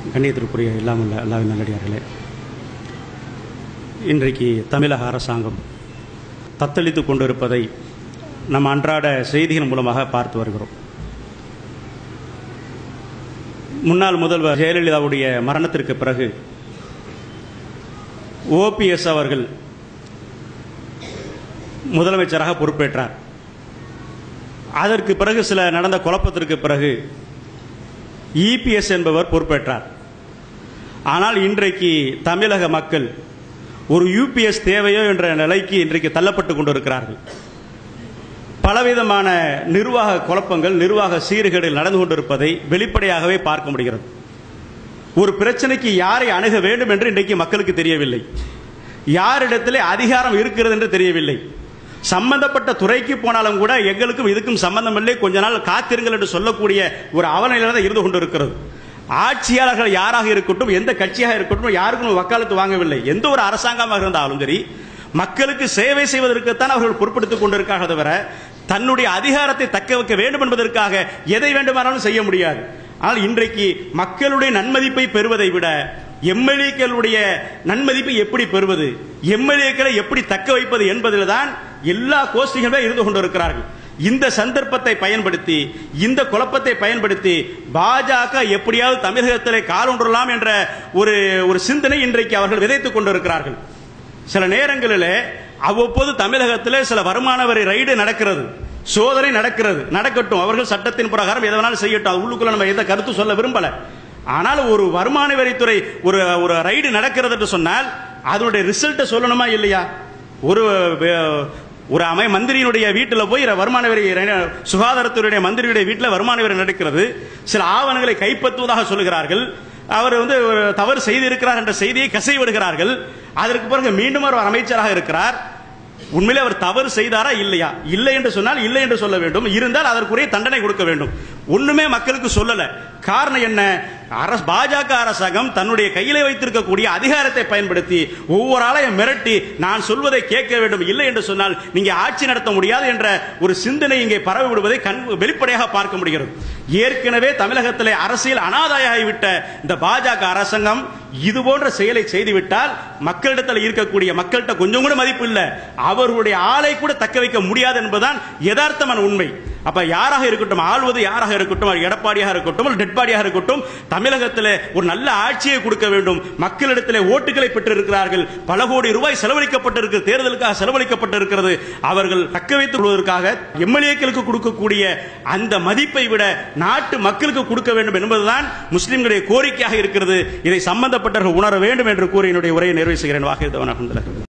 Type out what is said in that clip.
கண்ணியத்திற்குரிய இல்லாமல் அல்லாவின் நல்லடியார்களே இன்றைக்கு தமிழக அரசாங்கம் தத்தளித்து கொண்டிருப்பதை நம் அன்றாட செய்திகள் மூலமாக பார்த்து வருகிறோம் முன்னாள் முதல்வர் ஜெயலலிதாவுடைய மரணத்திற்கு பிறகு ஓபிஎஸ் அவர்கள் முதலமைச்சராக பொறுப்பேற்றார் அதற்கு பிறகு சில நடந்த குழப்பத்திற்கு பிறகு இபிஎஸ் என்பவர் பொறுப்பேற்றார் ஆனால் இன்றைக்கு தமிழக மக்கள் ஒரு யூபிஎஸ் தேவையோ என்ற நிலைக்கு இன்றைக்கு தள்ளப்பட்டு கொண்டிருக்கிறார்கள் பலவிதமான நிர்வாக குழப்பங்கள் நிர்வாக சீர்கேடுகள் நடந்து கொண்டிருப்பதை வெளிப்படையாகவே பார்க்க முடிகிறது ஒரு பிரச்சனைக்கு யாரை அணுக வேண்டும் என்று இன்றைக்கு மக்களுக்கு தெரியவில்லை யாரிடத்திலே அதிகாரம் இருக்கிறது என்று தெரியவில்லை சம்பந்தப்பட்ட துறைக்கு போனாலும் கூட எங்களுக்கும் இதுக்கும் சம்பந்தம் இல்லை கொஞ்ச நாள் காத்திருங்கள் என்று சொல்லக்கூடிய ஒரு அவநிலையில தான் இருந்து கொண்டிருக்கிறது ஆட்சியாளர்கள் யாராக இருக்கட்டும் எந்த கட்சியாக இருக்கட்டும் யாருக்கும் வக்காலத்து வாங்கவில்லை எந்த ஒரு அரசாங்கமாக இருந்தாலும் சரி மக்களுக்கு சேவை செய்வதற்குத்தான் அவர்கள் பொறுப்படுத்திக் கொண்டிருக்காக தவிர தன்னுடைய அதிகாரத்தை தக்க வைக்க வேண்டும் என்பதற்காக எதை வேண்டுமானாலும் செய்ய முடியாது ஆனால் இன்றைக்கு மக்களுடைய நன்மதிப்பை பெறுவதை விட எம்எல்ஏக்களுடைய நன்மதிப்பை எப்படி பெறுவது எம்எல்ஏக்களை எப்படி தக்க வைப்பது என்பதில் தான் எல்லா கோஷ்டிகளுமே இருந்து கொண்டிருக்கிறார்கள் இந்த சந்தர்ப்பத்தை பயன்படுத்தி இந்த குழப்பத்தை பயன்படுத்தி பாஜக எப்படியாவது தமிழகத்திலே காலொன்றலாம் என்ற ஒரு ஒரு சிந்தனை இன்றைக்கு அவர்கள் விதைத்துக் கொண்டிருக்கிறார்கள் சில நேரங்களில் அவ்வப்போது தமிழகத்தில் சில வருமான வரி ரைடு நடக்கிறது சோதனை நடக்கிறது நடக்கட்டும் அவர்கள் சட்டத்தின் பிரகாரம் எதை வேணாலும் செய்யட்டும் அது உள்ளுக்குள்ள நம்ம எந்த கருத்து சொல்ல விரும்பல ஆனால் ஒரு வருமான வரித்துறை ஒரு ஒரு ரைடு நடக்கிறது என்று சொன்னால் அதனுடைய ரிசல்ட்டை சொல்லணுமா இல்லையா ஒரு ஒரு அமை மந்திரியினுடைய வீட்டில் போய் வருமான வரி சுகாதாரத்துறையுடைய மந்திரியுடைய வீட்டில் வருமான வரி நடக்கிறது சில ஆவணங்களை கைப்பற்றுவதாக சொல்லுகிறார்கள் அவர் வந்து ஒரு தவறு செய்திருக்கிறார் என்ற செய்தியை கசை விடுகிறார்கள் அதற்கு பிறகு மீண்டும் அவர் அமைச்சராக இருக்கிறார் உண்மையிலே அவர் தவறு செய்தாரா இல்லையா இல்லை என்று சொன்னால் இல்லை என்று சொல்ல வேண்டும் இருந்தால் அதற்குரிய தண்டனை கொடுக்க வேண்டும் ஒண்ணுமே மக்களுக்கு சொல்லல காரணம் என்ன அரசு பாஜக அரசாங்கம் தன்னுடைய கையிலே வைத்திருக்கக்கூடிய அதிகாரத்தை பயன்படுத்தி ஒவ்வொரு ஆளையும் மிரட்டி நான் சொல்வதை கேட்க வேண்டும் இல்லை என்று சொன்னால் நீங்க ஆட்சி நடத்த முடியாது என்ற ஒரு சிந்தனை இங்கே பரவி விடுவதை கண் வெளிப்படையாக பார்க்க முடிகிறது ஏற்கனவே தமிழகத்திலே அரசியல் அனாதாயாகிவிட்ட இந்த பாஜக அரசாங்கம் இது போன்ற செயலை செய்துவிட்டால் மக்களிடத்தில் இருக்கக்கூடிய மக்கள்கிட்ட கொஞ்சம் கூட மதிப்பு இல்லை அவர்களுடைய ஆளை கூட தக்க வைக்க முடியாது என்பதுதான் யதார்த்தமான உண்மை அப்ப யாராக இருக்கட்டும் ஆள்வது யாராக இருக்கட்டும் அது எடப்பாடியாக இருக்கட்டும் டெட்பாடியாக இருக்கட்டும் தமிழகத்தில் ஒரு நல்ல ஆட்சியை கொடுக்க வேண்டும் மக்களிடத்தில் ஓட்டுகளை பெற்றிருக்கிறார்கள் பல கோடி ரூபாய் செலவழிக்கப்பட்டிருக்கு தேர்தலுக்காக செலவழிக்கப்பட்டிருக்கிறது அவர்கள் தக்க வைத்துக் கொள்வதற்காக எம்எல்ஏக்களுக்கு கொடுக்கக்கூடிய அந்த மதிப்பை விட நாட்டு மக்களுக்கு கொடுக்க வேண்டும் என்பதுதான் முஸ்லிம்களுடைய கோரிக்கையாக இருக்கிறது இதை சம்பந்தப்பட்டவர்கள் உணர வேண்டும் என்று கூறி என்னுடைய உரையை நிறைவு செய்கிறேன் வாகிருந்தவன்